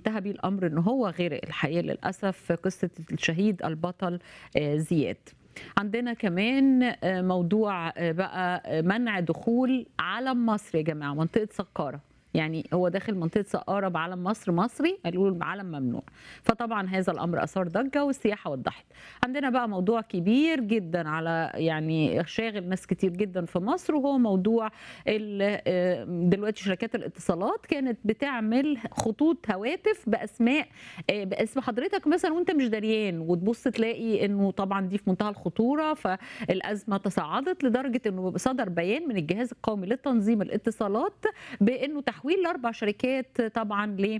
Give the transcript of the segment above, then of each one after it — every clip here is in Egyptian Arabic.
انتهى بيه الامر ان هو غرق الحقيقه للاسف في قصه الشهيد البطل آه، زياد عندنا كمان آه، موضوع آه، بقى آه، منع دخول علم مصر يا جماعه منطقه سقاره يعني هو داخل منطقه سقاره بعلم مصر مصري قالوا له العلم ممنوع فطبعا هذا الامر اثار ضجه والسياحه وضحت عندنا بقى موضوع كبير جدا على يعني شاغل ناس كتير جدا في مصر وهو موضوع ال- آه، دلوقتي شركات الاتصالات كانت بتعمل خطوط هواتف باسماء آه، باسم حضرتك مثلا وانت مش دريان وتبص تلاقي انه طبعا دي في منتهى الخطوره فالازمه تصاعدت لدرجه انه صدر بيان من الجهاز القومي للتنظيم الاتصالات بانه تحويل لاربع شركات طبعا لل-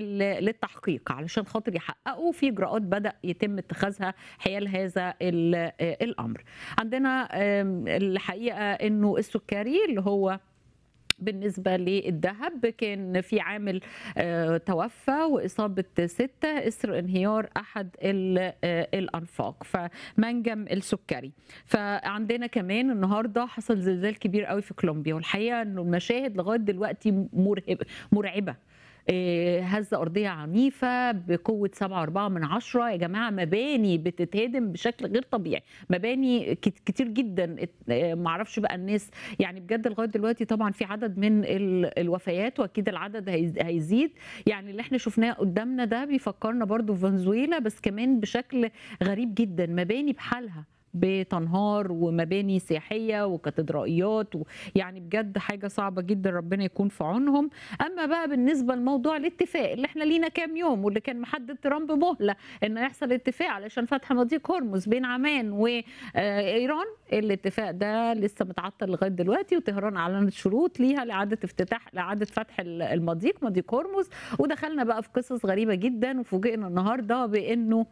للتحقيق علشان خاطر يحققوا في اجراءات بدا يتم اتخاذها حيال هذا ال- آه، الامر. عندنا آم، الحقيقه انه السكري اللي هو بالنسبة للذهب كان في عامل آه، توفى وإصابة ستة إثر انهيار أحد ال- آه، الأنفاق فمنجم السكري فعندنا كمان النهاردة حصل زلزال كبير قوي في كولومبيا والحقيقة أنه المشاهد لغاية دلوقتي مرهب مرعبة آه، هزة أرضية عنيفة بقوة 7.4 من عشرة يا جماعة مباني بتتهدم بشكل غير طبيعي مباني كت- كتير جدا ات- آه، معرفش بقى الناس يعني بجد لغاية دلوقتي طبعا في عدد من ال- الوفيات وأكيد العدد هيز- هيزيد يعني اللي احنا شفناه قدامنا ده بيفكرنا برضو في فنزويلا بس كمان بشكل غريب جدا مباني بحالها بتنهار ومباني سياحيه وكاتدرائيات يعني بجد حاجه صعبه جدا ربنا يكون في عونهم اما بقى بالنسبه لموضوع الاتفاق اللي احنا لينا كام يوم واللي كان محدد ترامب مهله انه يحصل اتفاق علشان فتح مضيق هرمز بين عمان وايران الاتفاق ده لسه متعطل لغايه دلوقتي وطهران اعلنت شروط ليها لاعاده افتتاح لاعاده فتح المضيق مضيق هرمز ودخلنا بقى في قصص غريبه جدا وفوجئنا النهارده بانه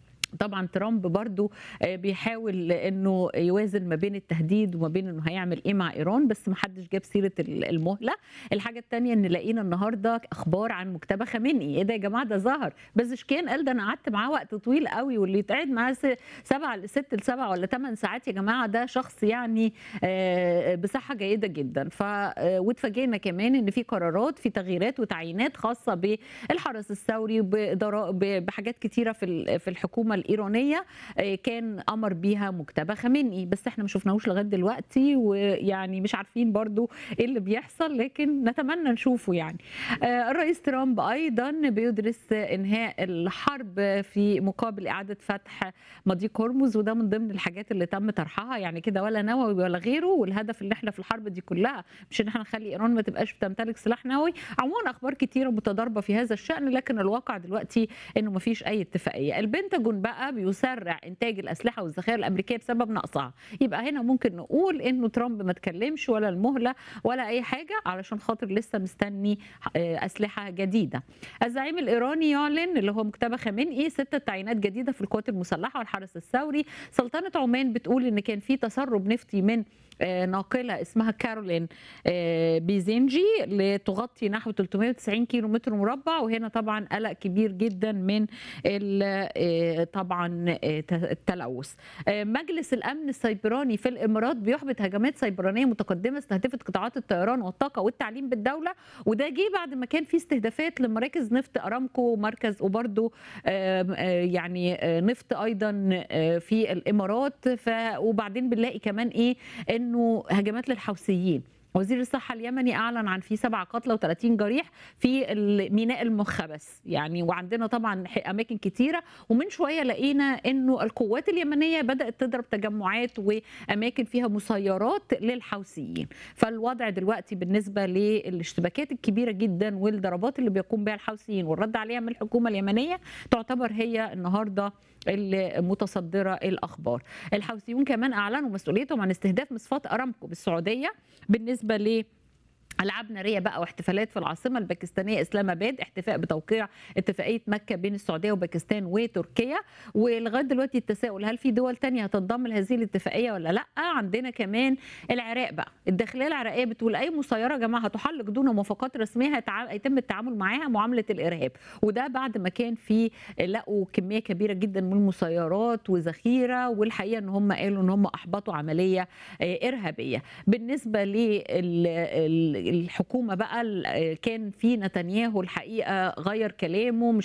طبعا ترامب برضو آه، بيحاول انه يوازن ما بين التهديد وما بين انه هيعمل ايه مع ايران بس ما حدش جاب سيره ال- المهله الحاجه الثانيه ان لقينا النهارده اخبار عن مجتبى خامنئي ايه ده يا جماعه ده ظهر بزشكيان قال ده انا قعدت معاه وقت طويل قوي واللي يتقعد معاه س- سبع ست لسبع ولا ثمان ساعات يا جماعه ده شخص يعني آه، بصحه جيده جدا ف آه، واتفاجئنا كمان ان في قرارات في تغييرات وتعيينات خاصه بالحرس الثوري وبإدارة- ب- بحاجات كتيره في ال- في الحكومه الايرانيه آه، كان امر بيها مجتبى خامنئي بس احنا ما شفناهوش لغايه دلوقتي ويعني مش عارفين برضو ايه اللي بيحصل لكن نتمنى نشوفه يعني آه، الرئيس ترامب ايضا بيدرس انهاء الحرب في مقابل اعاده فتح مضيق هرمز وده من ضمن الحاجات اللي تم طرحها يعني كده ولا نووي ولا غيره والهدف اللي احنا في الحرب دي كلها مش ان احنا نخلي ايران ما تبقاش بتمتلك سلاح نووي عموما اخبار كتيره متضاربه في هذا الشان لكن الواقع دلوقتي انه ما فيش اي اتفاقيه البنتاجون بقى بيسرع انتاج الاسلحه والذخائر الامريكيه بسبب نقصها يبقى هنا ممكن نقول انه ترامب ما اتكلمش ولا المهله ولا اي حاجه علشان خاطر لسه مستني آه، اسلحه جديده الزعيم الايراني يعلن اللي هو مجتبى خامنئي ستة تعيينات جديده في القوات المسلحه والحرس الثوري سلطنه عمان بتقول ان كان في تسرب نفطي من آه، ناقله اسمها كارولين آه، بيزنجي لتغطي نحو 390 كيلو متر مربع وهنا طبعا قلق كبير جدا من ال- آه، طبعا آه، ت- التلوث آه، مجلس الامن السيبراني في الامارات بيحبط هجمات سيبرانيه متقدمه استهدفت قطاعات الطيران والطاقه والتعليم بالدوله وده جه بعد ما كان في استهدافات لمراكز نفط ارامكو ومركز وبرده يعني آه، نفط ايضا آه، في الامارات ف وبعدين بنلاقي كمان ايه انه هجمات للحوثيين وزير الصحة اليمني أعلن عن في سبع قتلى و30 جريح في ميناء المخبس يعني وعندنا طبعا أماكن كتيرة ومن شوية لقينا أنه القوات اليمنية بدأت تضرب تجمعات وأماكن فيها مسيرات للحوثيين فالوضع دلوقتي بالنسبة للاشتباكات الكبيرة جدا والضربات اللي بيقوم بها الحوثيين والرد عليها من الحكومة اليمنية تعتبر هي النهاردة المتصدرة الأخبار الحوثيون كمان أعلنوا مسؤوليتهم عن استهداف مصفات أرامكو بالسعودية بالنسبة ل العاب ناريه بقى واحتفالات في العاصمه الباكستانيه اسلام اباد احتفاء بتوقيع اتفاقيه مكه بين السعوديه وباكستان وتركيا ولغايه دلوقتي التساؤل هل في دول تانية هتنضم لهذه الاتفاقيه ولا لا عندنا كمان العراق بقى الداخليه العراقيه بتقول اي مسيره يا جماعه هتحلق دون موافقات رسميه هيتع- هيتم التعامل معاها معامله الارهاب وده بعد ما كان في لقوا كميه كبيره جدا من المسيرات وذخيره والحقيقه ان هم قالوا ان هم احبطوا عمليه آه، ارهابيه بالنسبه الحكومه بقى ال- كان في نتنياهو الحقيقه غير كلامه مش